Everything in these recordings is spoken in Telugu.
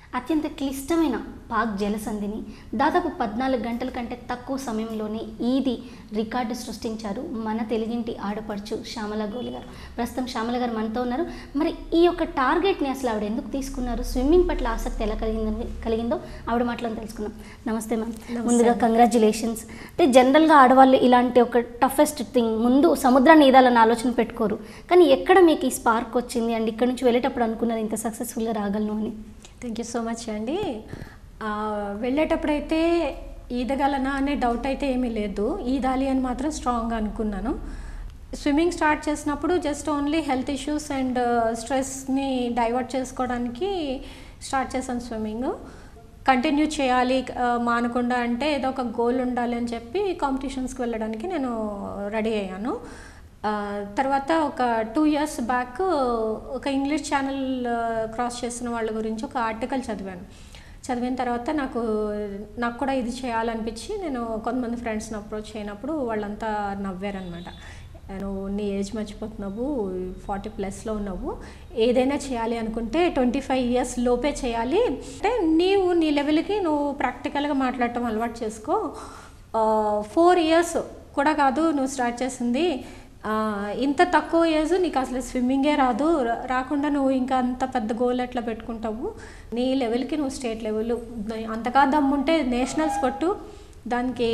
అత్యంత క్లిష్టమైన పాక్ జలసంధిని దాదాపు పద్నాలుగు గంటల కంటే తక్కువ సమయంలోనే ఈది రికార్డు సృష్టించారు మన తెలుగింటి ఆడపడుచు శ్యామల గోలి గారు ప్రస్తుతం శ్యామల గారు మనతో ఉన్నారు మరి ఈ యొక్క టార్గెట్ని అసలు ఆవిడ ఎందుకు తీసుకున్నారు స్విమ్మింగ్ పట్ల ఆసక్తి ఎలా కలిగిందని కలిగిందో ఆవిడ మాటలను తెలుసుకున్నాం నమస్తే మ్యామ్ ముందుగా కంగ్రాచులేషన్స్ అంటే జనరల్గా ఆడవాళ్ళు ఇలాంటి ఒక టఫెస్ట్ థింగ్ ముందు సముద్రాన్ని ఈదాలన్న ఆలోచన పెట్టుకోరు కానీ ఎక్కడ మీకు ఈ స్పార్క్ వచ్చింది అండ్ ఇక్కడ నుంచి వెళ్ళేటప్పుడు అనుకున్నారు ఇంత సక్సెస్ఫుల్గా రాగలను అని థ్యాంక్ యూ సో మచ్ అండి ఆ, వెళ్ళేటప్పుడైతే ఈదగలనా అనే డౌట్ అయితే ఏమీ లేదు ఈదాలి అని మాత్రం స్ట్రాంగ్గా అనుకున్నాను స్విమ్మింగ్ స్టార్ట్ చేసినప్పుడు just only health issues and స్ట్రెస్ని డైవర్ట్ చేసుకోవడానికి స్టార్ట్ చేశాను స్విమ్మింగ్ కంటిన్యూ చేయాలి ఆ, మానకుండా అంటే ఏదో ఒక గోల్ ఉండాలి అని చెప్పి కాంపిటీషన్స్కి వెళ్ళడానికి నేను రెడీ అయ్యాను ఆ, తర్వాత ఒక టూ ఇయర్స్ బ్యాక్ ఒక ఇంగ్లీష్ ఛానల్ క్రాస్ చేసిన వాళ్ళ గురించి ఒక ఆర్టికల్ చదివాను చదివిన తర్వాత నాకు నాకు కూడా ఇది చేయాలనిపించి నేను కొంతమంది ఫ్రెండ్స్ని అప్రోచ్ అయినప్పుడు వాళ్ళంతా నవ్వారనమాట నువ్వు నీ ఏజ్ మర్చిపోతున్నావు ఫార్టీ ప్లస్లో ఉన్నావు ఏదైనా చేయాలి అనుకుంటే ట్వంటీ ఫైవ్ ఇయర్స్ లోపే చేయాలి అంటే నీవు నీ లెవెల్కి నువ్వు ప్రాక్టికల్గా మాట్లాడటం అలవాటు చేసుకో ఫోర్ ఇయర్స్ కూడా కాదు నువ్వు స్టార్ట్ చేసింది ఆ, ఇంత తక్కువ ఏజ్ నీకు అసలు స్విమ్మింగే రాదు రా- రాకుండా నువ్వు ఇంకా అంత పెద్ద గోల్ ఎట్లా పెట్టుకుంటావు నీ లెవెల్కి నువ్వు స్టేట్ లెవెల్ అంతగా దమ్ముంటే నేషనల్స్ కొట్టు దానికి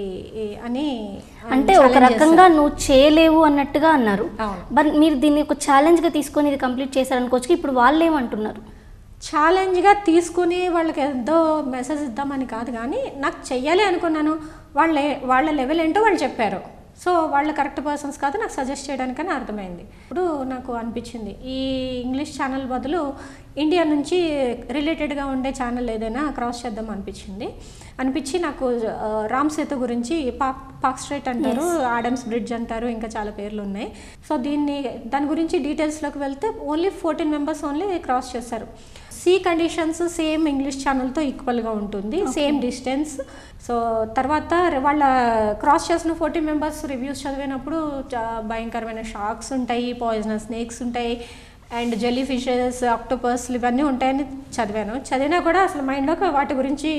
అని అంటే ఒక challenge రకంగా నువ్వు చేయలేవు అన్నట్టుగా అన్నారు అవును. బట్ మీరు దీన్ని ఒక ఛాలెంజ్గా తీసుకొని ఇది కంప్లీట్ చేశారనుకోవచ్చు ఇప్పుడు వాళ్ళు ఏమంటున్నారు ఛాలెంజ్గా తీసుకుని వాళ్ళకి ఏదో మెసేజ్ ఇద్దామని కాదు కానీ నాకు చెయ్యాలి అనుకున్నాను వాళ్ళ వాళ్ళ లెవెల్ ఏంటో వాళ్ళు చెప్పారు సో వాళ్ళ కరెక్ట్ పర్సన్స్ కాదు నాకు సజెస్ట్ చేయడానికని అర్థమైంది ఇప్పుడు నాకు అనిపించింది ఈ ఇంగ్లీష్ ఛానల్ బదులు ఇండియా నుంచి రిలేటెడ్గా ఉండే ఛానల్ ఏదైనా క్రాస్ చేద్దాం అనిపించింది అనిపించి నాకు ఆ, రామ్ సేతు గురించి పాక్ పాక్ స్ట్రైట్ అంటారు ఆడమ్స్ బ్రిడ్జ్ అంటారు ఇంకా చాలా పేర్లు ఉన్నాయి సో దీన్ని దాని గురించి డీటెయిల్స్లోకి వెళ్తే only fourteen members only cross చేశారు సీ కండిషన్స్ సేమ్ ఇంగ్లీష్ ఛానల్తో ఈక్వల్గా ఉంటుంది సేమ్ డిస్టెన్స్ సో తర్వాత వాళ్ళ క్రాస్ చేసిన ఫోర్టీ మెంబర్స్ రివ్యూస్ చదివినప్పుడు చా- భయంకరమైన షార్క్స్ ఉంటాయి పాయిజనస్ స్నేక్స్ ఉంటాయి అండ్ జెల్లీ ఫిషెస్ ఆక్టోపస్లు ఇవన్నీ ఉంటాయని చదివాను చదివినా కూడా అసలు మైండ్లోకి వాటి గురించి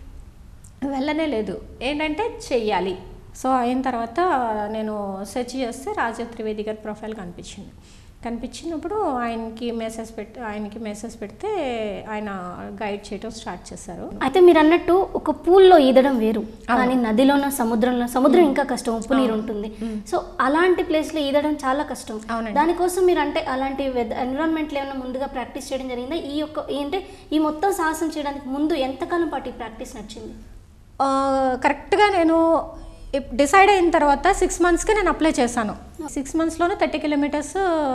వెళ్ళనే లేదు ఏంటంటే చెయ్యాలి సో అయిన తర్వాత నేను సెర్చ్ చేస్తే రాజా త్రివేది గారి ప్రొఫైల్ కనిపించింది కనిపించినప్పుడు ఆయనకి మెసేజ్ పెట్టి ఆయనకి మెసేజ్ పెడితే ఆయన గైడ్ చేయటం స్టార్ట్ చేశారు అయితే మీరు అన్నట్టు ఒక పూల్లో ఈదడం వేరు కానీ నదిలోనో సముద్రంలో సముద్రం ఇంకా కష్టం ఉప్పు నీరు ఉంటుంది సో అలాంటి ప్లేస్లో ఈదడం చాలా కష్టం అవునండి. దానికోసం మీరు అంటే అలాంటి ఎన్విరాన్మెంట్లో ఏమైనా ముందుగా ప్రాక్టీస్ చేయడం జరిగిందా ఈ యొక్క ఏంటంటే ఈ మొత్తం సాహసం చేయడానికి ముందు ఎంతకాలం పాటు ఈ ప్రాక్టీస్ నచ్చింది ఆ, కరెక్ట్గా నేను డిసైడ్ అయిన తర్వాత సిక్స్ మంత్స్కి నేను అప్లై చేశాను సిక్స్ మంత్స్లోనే థర్టీ కిలోమీటర్స్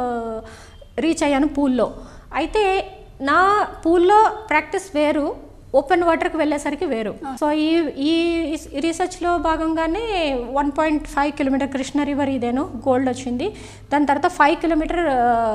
రీచ్ అయ్యాను పూల్లో అయితే నా పూల్లో ప్రాక్టీస్ వేరు ఓపెన్ వాటర్కి వెళ్ళేసరికి వేరు సో ఈ ఈ రీసెర్చ్లో భాగంగానే one point five kilometre Krishna river ఇదేను గోల్డ్ వచ్చింది దాని తర్వాత ఫైవ్ కిలోమీటర్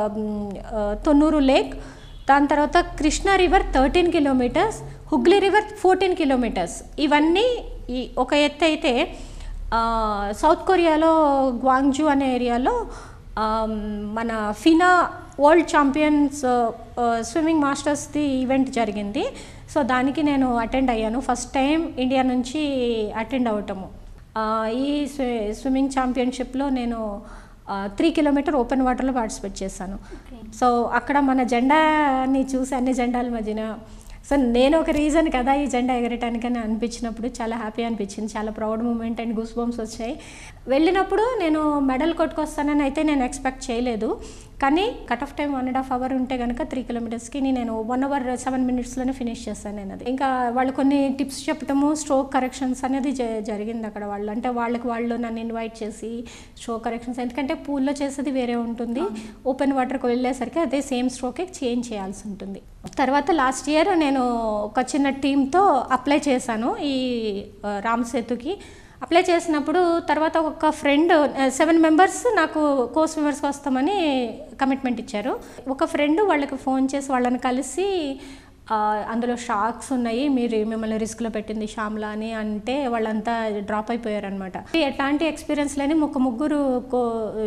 తొన్నూరు లేక్ దాని తర్వాత Krishna river thirteen kilometres Hooghly river fourteen kilometres ఇవన్నీ ఈ ఒక ఎత్తు అయితే ఆ, సౌత్ కొరియాలో గ్వాంగ్జూ అనే ఏరియాలో ఆ, మన ఫినా వరల్డ్ ఛాంపియన్స్ ఆ, స్విమ్మింగ్ మాస్టర్స్ది ఈవెంట్ జరిగింది సో దానికి నేను అటెండ్ అయ్యాను ఫస్ట్ టైం ఇండియా నుంచి అటెండ్ అవ్వటము ఆ, ఈ స్వి- స్విమ్మింగ్ ఛాంపియన్షిప్లో నేను త్రీ కిలోమీటర్ ఓపెన్ వాటర్లో పార్టిసిపేట్ చేశాను సో అక్కడ మన జెండాని చూసి అన్ని జెండాల మధ్యన సో నేను ఒక రీజన్ కదా ఈ జెండా ఎగరటానికని అనిపించినప్పుడు చాలా హ్యాపీ అనిపించింది చాలా proud moment and goose bumps వచ్చాయి వెళ్ళినప్పుడు నేను మెడల్ కొట్టుకొస్తానని అయితే నేను ఎక్స్పెక్ట్ చేయలేదు కానీ cut off time one and half hour ఉంటే కనుక త్రీ కిలోమీటర్స్కి నేను వన్ అవర్ సెవెన్ మినిట్స్లోనే ఫినిష్ చేస్తాను నేను అది ఇంకా వాళ్ళు కొన్ని టిప్స్ చెప్పటము స్ట్రోక్ కరెక్షన్స్ అనేది జ- జరిగింది అక్కడ వాళ్ళు అంటే వాళ్ళకి వాళ్ళు నన్ను ఇన్వైట్ చేసి స్ట్రోక్ కరెక్షన్స్ ఎందుకంటే పూల్లో చేసేది వేరే ఉంటుంది ఓపెన్ వాటర్కి వెళ్ళేసరికి అదే సేమ్ స్ట్రోకే చేంజ్ చేయాల్సి ఉంటుంది తర్వాత లాస్ట్ ఇయర్ నేను ఒక చిన్న టీంతో అప్లై చేశాను ఈ ఆ, రామ్ సేతుకి అప్లై చేసినప్పుడు తర్వాత ఒక ఫ్రెండ్ సెవెన్ మెంబర్స్ నాకు కోర్స్ మెంబర్స్కి వస్తామని కమిట్మెంట్ ఇచ్చారు ఒక ఫ్రెండ్ వాళ్ళకి ఫోన్ చేసి వాళ్ళని కలిసి ఆ, అందులో షాక్స్ ఉన్నాయి మీరు మిమ్మల్ని రిస్క్లో పెట్టింది శ్యామ్లా అని అంటే వాళ్ళంతా డ్రాప్ అయిపోయారు అనమాట ఎట్లాంటి ఎక్స్పీరియన్స్ లేని ఒక ముగ్గురు కో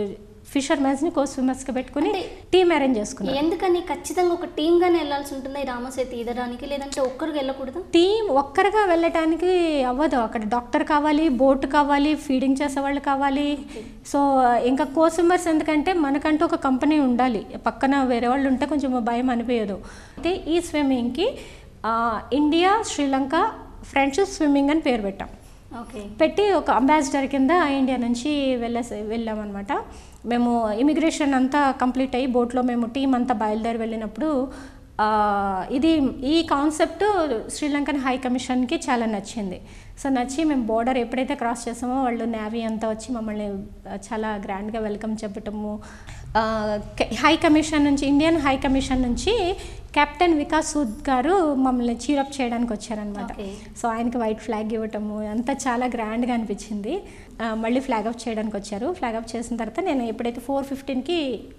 ఫిషర్మెన్స్ని కో స్విమ్మర్స్గా పెట్టుకుని అంటే టీమ్ అరేంజ్ చేసుకున్నాను ఎందుకని ఖచ్చితంగా ఒక టీమ్ గానే వెళ్ళాల్సి ఉంటుందా ఈ రామసేతు ఈదడానికి లేదంటే ఒక్కరికి వెళ్ళకూడదా టీం ఒక్కరిగా వెళ్ళటానికి అవ్వదు అక్కడ డాక్టర్ కావాలి బోట్ కావాలి ఫీడింగ్ చేసేవాళ్ళు కావాలి సో ఇంకా కోస్టమర్స్ ఎందుకంటే మనకంటూ ఒక కంపెనీ ఉండాలి పక్కన వేరే వాళ్ళు ఉంటే కొంచెం భయం అనిపించదు అయితే ఈ స్విమ్మింగ్కి ఇండియా శ్రీలంక ఫ్రెండ్స్ స్విమ్మింగ్ అని పేరు పెట్టాం ఓకే పెట్టి ఒక అంబాసిడర్ కింద ఇండియా నుంచి వెళ్ళేసి వెళ్ళామన్నమాట మేము ఇమిగ్రేషన్ అంతా కంప్లీట్ అయ్యి బోట్లో మేము టీం అంతా బయలుదేరి వెళ్ళినప్పుడు ఆ, ఇది ఈ కాన్సెప్ట్ శ్రీలంకన్ హై కమిషన్కి చాలా నచ్చింది సో నచ్చి మేము బోర్డర్ ఎప్పుడైతే క్రాస్ చేసామో వాళ్ళు నేవీ అంతా వచ్చి మమ్మల్ని ఆ, చాలా గ్రాండ్గా వెల్కమ్ చెప్పటము ఆ, కె- హై కమిషన్ నుంచి ఇండియన్ హై కమిషన్ నుంచి కెప్టెన్ వికాస్ సూద్ గారు మమ్మల్ని చీరప్ చేయడానికి వచ్చారనమాట Okay. సో ఆయనకి వైట్ ఫ్లాగ్ ఇవ్వటము అంతా చాలా గ్రాండ్గా అనిపించింది ఆ, మళ్ళీ ఫ్లాగ్ అప్ చేయడానికి వచ్చారు ఫ్లాగ్ అప్ చేసిన తర్వాత నేను ఎప్పుడైతే ఫోర్ ఫిఫ్టీన్కి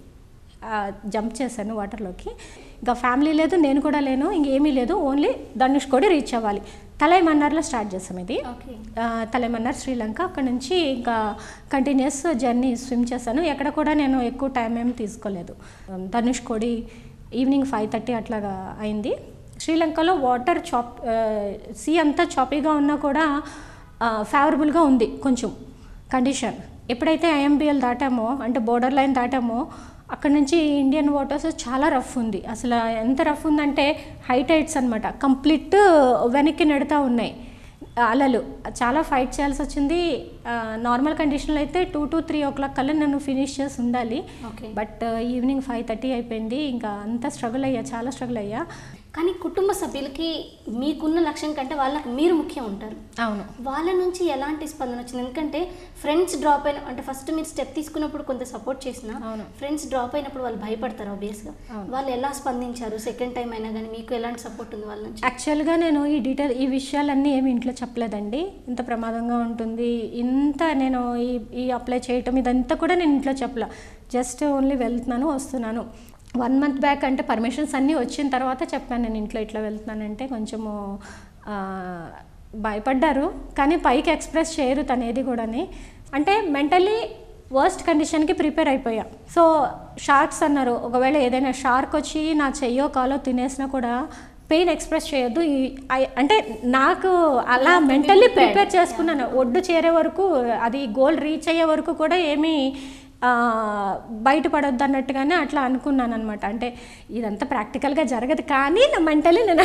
జంప్ చేశాను వాటర్లోకి ఇంకా ఫ్యామిలీ లేదు నేను కూడా లేను ఇంకేమీ లేదు ఓన్లీ ధనుష్కోడి రీచ్ అవ్వాలి తలైమన్నార్లో స్టార్ట్ చేసాం ఇది ఓకే ఆ, తలైమన్నార్ శ్రీలంక అక్కడ నుంచి ఇంకా కంటిన్యూస్ జర్నీ స్విమ్ చేశాను ఎక్కడ కూడా నేను ఎక్కువ టైం ఏం తీసుకోలేదు ధనుష్కోడి ఈవినింగ్ ఫైవ్ థర్టీ అట్లాగా అయింది శ్రీలంకలో వాటర్ చాప్ సీ అంతా చాపీగా ఉన్నా కూడా ఫేవరబుల్గా ఉంది కొంచెం కండిషన్ ఎప్పుడైతే ఐఎంబిఎల్ దాటామో అంటే బోర్డర్ లైన్ దాటామో అక్కడ నుంచి ఇండియన్ వాటర్స్ చాలా రఫ్ ఉంది అసలు ఎంత రఫ్ ఉందంటే హై టైట్స్ అనమాట కంప్లీట్ వెనక్కి నెడతా ఉన్నాయి అలలు చాలా ఫైట్ చేయాల్సి వచ్చింది నార్మల్ కండిషన్లో అయితే two to three o'clock కల్లా నన్ను ఫినిష్ చేసి ఉండాలి okay but evening five thirty అయిపోయింది ఇంకా అంతా స్ట్రగుల్ అయ్యా చాలా స్ట్రగుల్ అయ్యా కానీ కుటుంబ సభ్యులకి మీకున్న లక్ష్యం కంటే వాళ్ళకి మీరు ముఖ్యం ఉంటారు అవును వాళ్ళ నుంచి ఎలాంటి స్పందన వచ్చింది ఎందుకంటే ఫ్రెండ్స్ డ్రాప్ అయిన అంటే ఫస్ట్ మీరు స్టెప్ తీసుకున్నప్పుడు కొంత సపోర్ట్ చేసిన అవును. ఫ్రెండ్స్ డ్రాప్ అయినప్పుడు వాళ్ళు భయపడతారు ఆబ్వియస్గా అవును. వాళ్ళు ఎలా స్పందించారు సెకండ్ టైం అయినా కానీ మీకు ఎలాంటి సపోర్ట్ ఉంది వాళ్ళ నుంచి యాక్చువల్గా నేను ఈ డీటెయిల్ ఈ విషయాలన్నీ ఏమి ఇంట్లో చెప్పలేదండి ఇంత ప్రమాదంగా ఉంటుంది ఇంత నేను ఈ ఈ అప్లై చేయటం ఇదంతా కూడా నేను ఇంట్లో చెప్పలే జస్ట్ ఓన్లీ వెళ్తున్నాను వస్తున్నాను వన్ మంత్ బ్యాక్ అంటే పర్మిషన్స్ అన్నీ వచ్చిన తర్వాత చెప్పాను నేను ఇంట్లో ఇట్లా వెళ్తున్నానంటే కొంచెము ఆ, భయపడ్డారు కానీ పైకి ఎక్స్ప్రెస్ చేయరు తనేది కూడాని అంటే మెంటలీ వర్స్ట్ కండిషన్కి ప్రిపేర్ అయిపోయా సో షార్క్స్ అన్నారు ఒకవేళ ఏదైనా షార్క్ వచ్చి నా చెయ్యో కాలో తినేసినా కూడా పెయిన్ ఎక్స్ప్రెస్ చేయొద్దు ఈ- ఐ- అంటే నాకు అలా have to be mentally prepared. Prepare చేసుకున్నాను ఒడ్డు చేరే వరకు అది గోల్ రీచ్ అయ్యే వరకు కూడా ఏమీ ఆ, బయటపడొద్దు అన్నట్టుగానే అట్లా అనుకున్నాను అనమాట అంటే ఇదంతా ప్రాక్టికల్గా జరగదు కానీ నా మెంటలీ నేను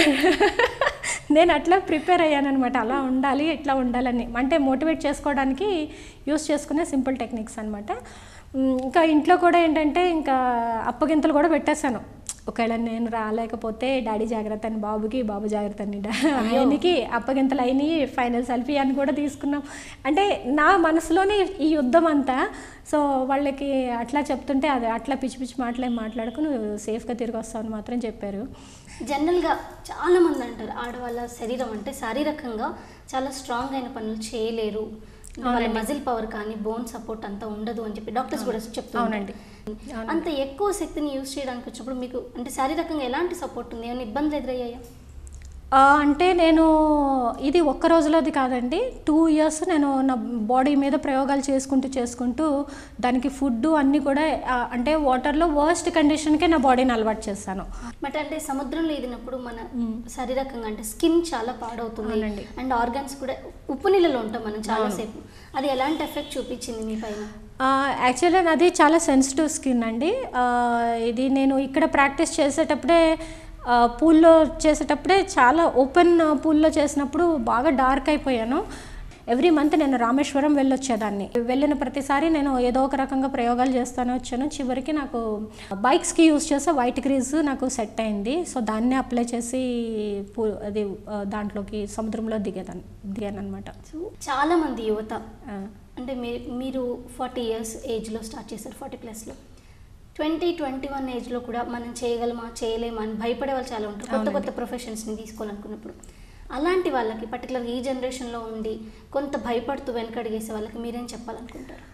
నేను అట్లా ప్రిపేర్ అయ్యాను అనమాట అలా ఉండాలి ఇట్లా ఉండాలని అంటే మోటివేట్ చేసుకోవడానికి యూస్ చేసుకునే సింపుల్ టెక్నిక్స్ అనమాట ఇంకా ఇంట్లో కూడా ఏంటంటే ఇంకా అప్పగింతలు కూడా పెట్టేశాను ఒకవేళ నేను రాలేకపోతే డాడీ జాగ్రత్త అని బాబుకి బాబు జాగ్రత్త అని డా- ఆయనకి అప్పగింతలు అయినాయి ఫైనల్ సెల్ఫీ అని కూడా తీసుకున్నాం అంటే నా మనసులోనే ఈ యుద్ధం అంతా సో వాళ్ళకి అట్లా చెప్తుంటే అది అట్లా పిచ్చి పిచ్చి మాటలే మాట్లాడుకు నువ్వు సేఫ్గా తిరిగి వస్తావని మాత్రం చెప్పారు జనరల్గా చాలా మంది అంటారు ఆడవాళ్ళ శరీరం అంటే శారీరకంగా చాలా స్ట్రాంగ్ అయిన పనులు చేయలేరు వాళ్ళ మజిల్ పవర్ కానీ బోన్ సపోర్ట్ అంతా ఉండదు అని చెప్పి డాక్టర్స్ కూడా చెప్తూ అవునండి. ఉంటారు. అంత ఎక్కువ శక్తిని యూజ్ చేయడానికి వచ్చినప్పుడు మీకు అంటే శారీరకంగా ఎలాంటి సపోర్ట్ ఉంది ఏమైనా ఇబ్బందులు ఎదురయ్యాయా ఆ, అంటే నేను ఇది ఒక్క రోజులోది కాదండి టూ ఇయర్స్ నేను నా బాడీ మీద ప్రయోగాలు చేసుకుంటూ చేసుకుంటూ దానికి ఫుడ్ అన్నీ కూడా ఆ, అంటే వాటర్లో వర్స్ట్ కండిషన్కే నా బాడీని అలవాటు చేశాను బట్ అంటే సముద్రంలో ఈదినప్పుడు మన శారీరకంగా అంటే స్కిన్ చాలా పాడవుతుంది అవునండి. అండ్ ఆర్గాన్స్ కూడా ఉప్పు నీళ్ళలో ఉంటాం మనం చాలాసేపు అది ఎలాంటి ఎఫెక్ట్ చూపించింది మీ పైన యాక్చువల్లీ నాది చాలా సెన్సిటివ్ స్కిన్ అండి ఆ, ఇది నేను ఇక్కడ ప్రాక్టీస్ చేసేటప్పుడే పూల్లో చేసేటప్పుడే చాలా ఓపెన్ పూల్లో చేసినప్పుడు బాగా డార్క్ అయిపోయాను ఎవ్రీ మంత్ నేను రామేశ్వరం వెళ్ళొచ్చేదాన్ని వెళ్ళిన ప్రతిసారి నేను ఏదో ఒక రకంగా ప్రయోగాలు చేస్తానే వచ్చాను చివరికి నాకు బైక్స్కి యూస్ చేసే వైట్ గ్రీజ్ నాకు సెట్ అయింది సో దాన్నే అప్లై చేసి పూ అది ఆ, దాంట్లోకి సముద్రంలో దిగేదాన్ని దిగాను అనమాట సో చాలా మంది యువత అంటే మీరు మీరు ఫార్టీ ఇయర్స్ ఏజ్లో స్టార్ట్ చేశారు ఫార్టీ ప్లస్లో ట్వంటీ ట్వంటీ వన్ ఏజ్లో కూడా మనం చేయగలమా చేయలేమా అని భయపడే వాళ్ళు చాలా ఉంటారు కొత్త కొత్త ప్రొఫెషన్స్ని తీసుకోవాలనుకున్నప్పుడు అలాంటి వాళ్ళకి పర్టికులర్ ఈ జనరేషన్లో ఉండి కొంత భయపడుతూ వెనకడిగేసే వాళ్ళకి మీరేం చెప్పాలనుకుంటారు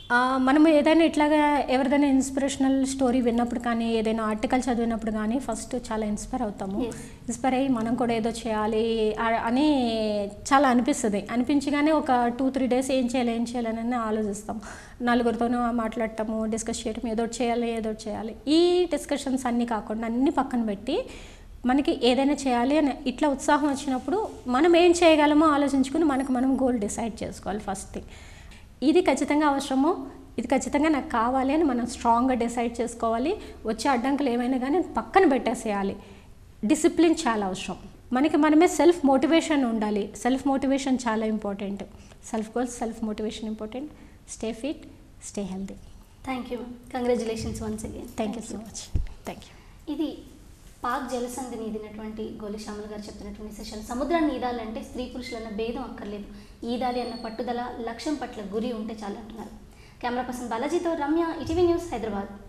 ఆ, మనం ఏదైనా ఇట్లాగా ఎవరిదైనా ఇన్స్పిరేషనల్ స్టోరీ విన్నప్పుడు కానీ ఏదైనా ఆర్టికల్ చదివినప్పుడు కానీ ఫస్ట్ చాలా ఇన్స్పైర్ అవుతాము Yes. ఇన్స్పైర్ అయ్యి మనం కూడా ఏదో చేయాలి ఆ- అని చాలా అనిపిస్తుంది అనిపించగానే ఒక టూ త్రీ డేస్ ఏం చేయాలి ఏం చేయాలని ఆలోచిస్తాం నలుగురితోనూ మాట్లాడటము డిస్కస్ చేయటం ఏదో ఒకటి చేయాలి ఏదో ఒకటి చేయాలి ఈ డిస్కషన్స్ అన్నీ కాకుండా అన్నీ పక్కన పెట్టి మనకి ఏదైనా చేయాలి అని ఇట్లా ఉత్సాహం వచ్చినప్పుడు మనం ఏం చేయగలమో ఆలోచించుకుని మనకు మనం గోల్ డిసైడ్ చేసుకోవాలి ఫస్ట్ థింగ్ ఇది ఖచ్చితంగా అవసరమో ఇది ఖచ్చితంగా నాకు కావాలి అని మనం స్ట్రాంగ్గా డిసైడ్ చేసుకోవాలి వచ్చే అడ్డంకులు ఏమైనా కానీ పక్కన పెట్టేసేయాలి డిసిప్లిన్ చాలా అవసరం మనకి మనమే సెల్ఫ్ మోటివేషన్ ఉండాలి సెల్ఫ్ మోటివేషన్ చాలా important self goals self motivation important stay fit stay healthy thank you congratulations once again thank you so much thank you ఇది పాక్ జలసంధిని ఈదినటువంటి గోలి శ్యామల గారు చెప్తున్నటువంటి సెషన్ సముద్రాన్ని ఈదాలంటే స్త్రీ పురుషులన్న భేదం అక్కర్లేదు ఈదాలి అన్న పట్టుదల లక్ష్యం పట్ల గురి ఉంటే చాలు అంటున్నారు కెమెరా పర్సన్ బాలాజీతో రమ్య ఇటీవీ న్యూస్ హైదరాబాద్